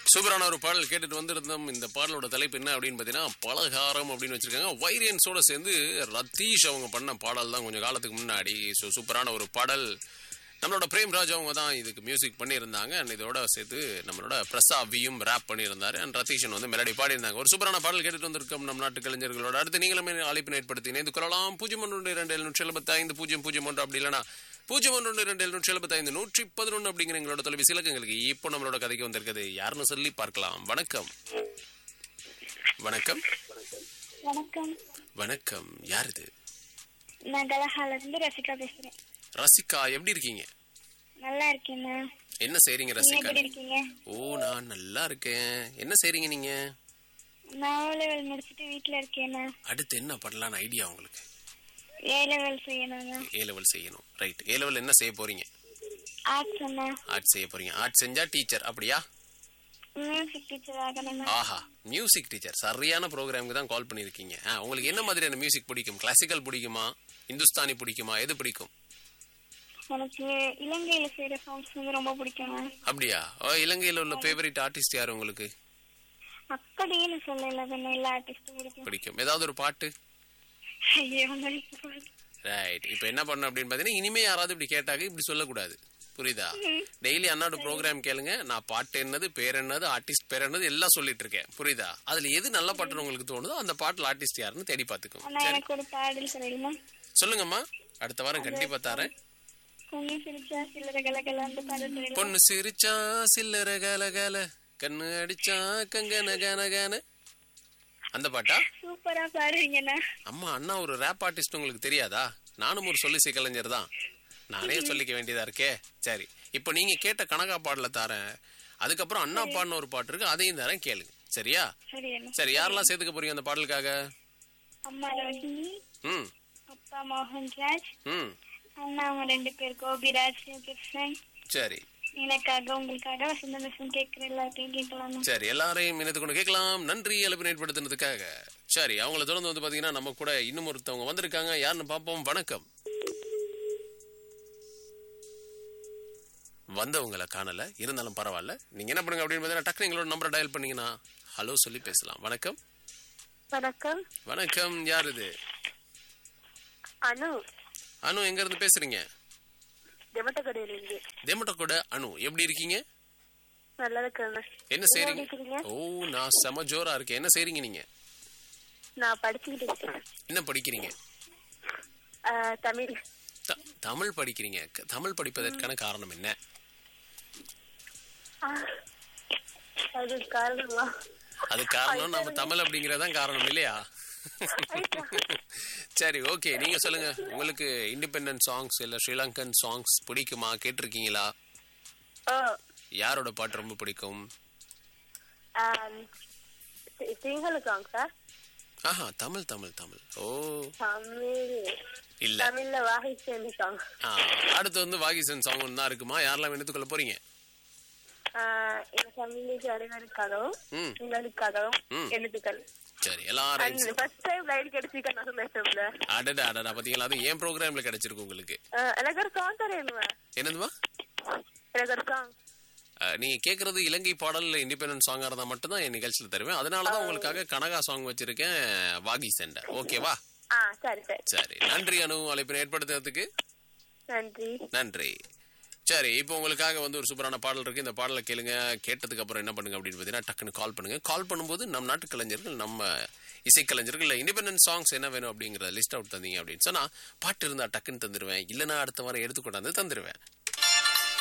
சூப்பரான ஒரு பாடல் கேட்டுட்டு வந்திருந்தோம் இந்த பாடலோட தலைப்பு என்ன அப்படின்னு பார்த்தீங்கன்னா பலகாரம் அப்படின்னு வச்சிருக்காங்க வைரியன்ஸோட சேர்ந்து ரத்தீஷ் அவங்க பண்ண பாடல் தான் கொஞ்சம் காலத்துக்கு முன்னாடி ஸோ சூப்பரான ஒரு பாடல் நம்மளோட பிரேம்ராஜ் அவங்க தான் இதுக்கு மியூசிக் பண்ணியிருந்தாங்க அண்ட் இதோட சேர்த்து நம்மளோட பிரசாவியும் ரேப் பண்ணியிருந்தாரு அண்ட் ரத்தீஷன் வந்து மெலடி பாடியிருந்தாங்க ஒரு சூப்பரான பாடல் கேட்டுட்டு வந்திருக்கோம் நம் நாட்டு கலைஞர்களோட அடுத்து நீங்களுமே அழைப்பினை ஏற்படுத்தி இணைந்து கொள்ளலாம் பூஜ்ஜியம் ஒன்று இரண்டு எழுநூற்றி எழுபத்தி ஐந்து பூஜ்ஜியம் பூஜ்ஜியம் ஒன்று அப்படி இல்லைனா பூஜ்ஜியம் ஒன்று ரெண்டு எழுநூற்றி எழுபத்தி ஐந்து நூற்றி பதினொன்று அப்படிங்கிற எங்களோட தொலைபேசி இலக்கங்களுக்கு இப்போ நம்மளோட கதைக்கு வந்திருக்குது யாருன்னு சொல்லி பார்க்கலாம் வணக்கம் வணக்கம் வணக்கம் வணக்கம் யார் இது நான் கலஹால இருந்து ரசிகா பேசுறேன் ரசிகா எப்படி இருக்கீங்க நல்லா இருக்கேண்ணா என்ன செய்றீங்க நீங்க ரசிகா எப்படி இருக்கீங்க ஓ நான் நல்லா இருக்கேன் என்ன செய்றீங்க நீங்க நான் ஓ லெவல் முடிச்சுட்டு வீட்ல இருக்கேண்ணா அடுத்து என்ன பண்ணலாம்னு ஐடியா உங்களுக்கு ஏ லெவல் செய்யணும்ண்ணா ஏ லெவல் செய்யணும் ரைட் ஏ லெவல் என்ன செய்ய போறீங்க ஆர்ட்ஸ் அண்ணா ஆர்ட் செய்ய போறீங்க ஆர்ட் செஞ்சா டீச்சர் அப்படியா மியூசிக் டீச்சர் ஆகணும்ண்ணா ஆஹா மியூசிக் டீச்சர் சரியான ப்ரோக்ராமுக்கு தான் கால் பண்ணியிருக்கீங்க ஆ, உங்களுக்கு என்ன மாதிரியான மியூசிக் பிடிக்கும் கிளாசிக்கல் பிடிக்குமா இந்துஸ்தானி பிடிக்குமா எது பிடிக்கும் எனக்கு இலங்கையில செய்யற சாங்ஸ் வந்து ரொம்ப பிடிக்கும்ண்ணா அப்படியா ஓ இலங்கையில் உள்ள ஃபேவரட் ஆர்டிஸ்ட் யார் உங்களுக்கு அப்படின்னு சொல்லல தானே எல்லா ஆர்டிஸ்டும் பிடிக்கும் பிடிக்கும் ஏதாவது ஒரு பாட்டு ஐயோ நினைக்க போகுது. ரைட் இப்போ என்ன பண்ணணும் அப்படின்னு பார்த்தீங்கன்னா இனிமே யாராவது இப்படி கேட்டாக்க இப்படி சொல்லக்கூடாது புரியுதா டெய்லி அண்ணாடு ப்ரோக்ராம் கேளுங்க நான் பாட்டு என்னது பேர் என்னது ஆர்டிஸ்ட் பேர் என்னது எல்லாம் சொல்லிட்டு இருக்கேன் புரியுதா அதுல எது நல்ல பாட்டுன்னு உங்களுக்கு தோணுதோ அந்த பாட்டுல ஆர்டிஸ்ட் யாருன்னு தேடி பார்த்துக்கோங்க அண்ணா எனக்கு ஒரு பாடல் சொல்லணுமா சொல்லுங்கம்மா அடுத்த வாரம் கண்டிப்பா தரேன் பொண்ணு சிரிச்சா சில்லற கலகல அந்த பாடல் சொல்லணும் பொண்ணு சிரிச்சா சில்லற கல கல கண்ணு அடிச்சா கங்கன கன கன அந்த பாட்டா சூப்பரா பாடுவீங்கண்ணா அம்மா அண்ணா ஒரு ரேப் ஆர்டிஸ்ட் உங்களுக்கு தெரியாதா நானும் ஒரு சொல்லி கலைஞர் தான் நானே சொல்லிக்க வேண்டியதா இருக்கே சரி இப்போ நீங்க கேட்ட கனகா பாடல தரேன் அதுக்கப்புறம் அண்ணா பாடின ஒரு பாட்டு இருக்கு அதையும் தரேன் கேளுங்க சரியா சரி அண்ணா சரி யாரெல்லாம் சேர்த்துக்க போறீங்க அந்த பாடலுக்காக அம்மா ரோஹினி ம் அப்பா மோகன்ராஜ் ம் அண்ணா அவங்க ரெண்டு பேர் கோபிராஜ் கிருஷ்ணன் சரி எனக்காக உங்களுக்காக வசந்த மிஷன் கேட்கிற எல்லாத்தையும் கேட்கலாம் சரி எல்லாரையும் இணைத்து கொண்டு கேட்கலாம் நன்றி அழைப்பு ஏற்படுத்தினதுக்காக சரி அவங்கள தொடர்ந்து வந்து பாத்தீங்கன்னா நம்ம கூட இன்னும் ஒருத்தவங்க வந்திருக்காங்க யாருன்னு பார்ப்போம் வணக்கம் வந்தவங்கள காணல இருந்தாலும் பரவாயில்ல நீங்க என்ன பண்ணுங்க அப்படின்னு பார்த்தீங்கன்னா டக்குனு எங்களோட நம்பரை டயல் பண்ணீங்கன்னா ஹலோ சொல்லி பேசலாம் வணக்கம் வணக்கம் வணக்கம் யார் இது அனு அனு எங்க இருந்து பேசுறீங்க ஜெமட்டக்கடையில இருந்து தேமட்ட கூட அனு எப்படி இருக்கீங்க நல்லா இருக்கிறேன் என்ன செய்றீங்க இருக்கீங்க? ஓ நான் செம ஜோரா இருக்கேன் என்ன செய்றீங்க நீங்க நான் படிச்சுக்கிட்டு இருக்கேன் என்ன படிக்கிறீங்க ஆஹ், தமிழ் த- தமிழ் படிக்கிறீங்க க- தமிழ் படிப்பதற்கான காரணம் என்ன ஆஹ், அது காரணமா அது காரணம் நம்ம தமிழ் அப்படிங்கறதான் காரணம் இல்லையா சரி ஓகே நீங்க சொல்லுங்க உங்களுக்கு இண்டிபெண்டன்ட் சாங்ஸ் இல்ல ஸ்ரீலங்கன் சாங்ஸ் பிடிக்குமா கேட்டிருக்கீங்களா ஓ யாரோட பாட்டு ரொம்ப பிடிக்கும் சிங்கள சாங்ஸா ஆஹா தமிழ் தமிழ் தமிழ் ஓ தமிழ் இல்ல தமிழ்ல வாகை சேர்ந்து சாங் ஆ, அடுத்து வந்து வாகிசன் சாங் ஒன்று தான் இருக்குமா யாரெல்லாம் எடுத்துக்கொள்ள போறீங்க என் தமிழ் அனைவருக்காகவும் ம் உங்களுக்காகவும் ம். எழுத்துக்கள் சரி எல்லாரும் ஃபர்ஸ்ட் டைம் லைன் கிடைச்சிக்க நான் பேசுறேன்ல அடடா அடடா பாத்தீங்களா அது ஏன் ப்ரோக்ராம்ல கிடைச்சிருக்கு உங்களுக்கு எனக்கு ஒரு சாங் தரேனுமா என்னதுமா எனக்கு ஒரு சாங் அஹ், நீங்க கேக்குறது இலங்கை பாடல் இல்ல இண்டிபெண்டன்ட் சாங்கா இருந்தா மட்டும் தான் என் நிகழ்ச்சியில் தருவேன் அதனாலதான் உங்களுக்காக கனகா சாங் வச்சிருக்கேன் வாகி சென்ட ஓகேவா ஆ சரி சரி சரி நன்றி அனு அழைப்பினை ஏற்படுத்துறதுக்கு நன்றி நன்றி சரி இப்போ உங்களுக்காக வந்து ஒரு சூப்பரான பாடல் இருக்கு இந்த பாடலை கேளுங்க கேட்டதுக்கு அப்புறம் என்ன பண்ணுங்க அப்படின்னு பார்த்தீங்கன்னா டக்குன்னு கால் பண்ணுங்க கால் பண்ணும்போது நம் நாட்டு கலைஞர்கள் நம்ம இசைக்கலைஞர்கள் இல்லை இண்டிபெண்டன்ட் சாங்ஸ் என்ன வேணும் அப்படிங்கிற லிஸ்ட் அவுட் தந்தீங்க அப்படின்னு சொன்னா பாட்டு இருந்தா டக்குன்னு தந்துடுவேன் இல்லைன்னா அடுத்த வாரம் எடுத்து கொண்டாந்து தந்துடுவேன்